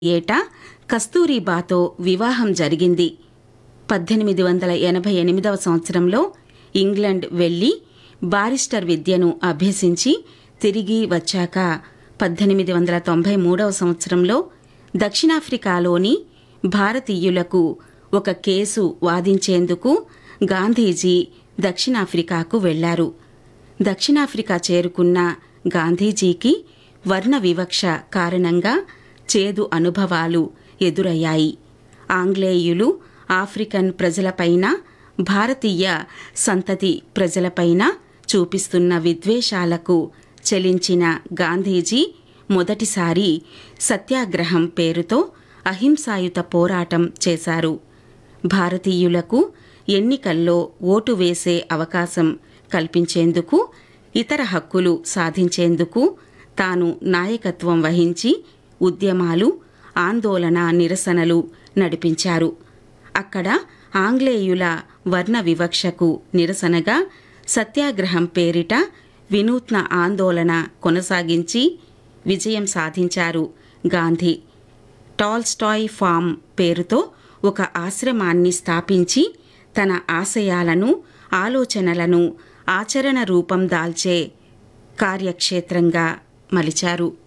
ఏటా కస్తూరిబాతో వివాహం జరిగింది పద్దెనిమిది వందల ఎనభై ఎనిమిదవ సంవత్సరంలో ఇంగ్లండ్ వెళ్లి బారిస్టర్ విద్యను అభ్యసించి తిరిగి వచ్చాక పద్దెనిమిది వందల తొంభై మూడవ సంవత్సరంలో దక్షిణాఫ్రికాలోని భారతీయులకు ఒక కేసు వాదించేందుకు గాంధీజీ దక్షిణాఫ్రికాకు వెళ్లారు దక్షిణాఫ్రికా చేరుకున్న గాంధీజీకి వర్ణ వివక్ష కారణంగా చేదు అనుభవాలు ఎదురయ్యాయి ఆంగ్లేయులు ఆఫ్రికన్ ప్రజలపైన భారతీయ సంతతి ప్రజలపైన చూపిస్తున్న విద్వేషాలకు చెలించిన గాంధీజీ మొదటిసారి సత్యాగ్రహం పేరుతో అహింసాయుత పోరాటం చేశారు భారతీయులకు ఎన్నికల్లో ఓటు వేసే అవకాశం కల్పించేందుకు ఇతర హక్కులు సాధించేందుకు తాను నాయకత్వం వహించి ఉద్యమాలు ఆందోళన నిరసనలు నడిపించారు అక్కడ ఆంగ్లేయుల వర్ణ వివక్షకు నిరసనగా సత్యాగ్రహం పేరిట వినూత్న ఆందోళన కొనసాగించి విజయం సాధించారు గాంధీ టాల్స్టాయ్ ఫామ్ పేరుతో ఒక ఆశ్రమాన్ని స్థాపించి తన ఆశయాలను ఆలోచనలను ఆచరణ రూపం దాల్చే కార్యక్షేత్రంగా మలిచారు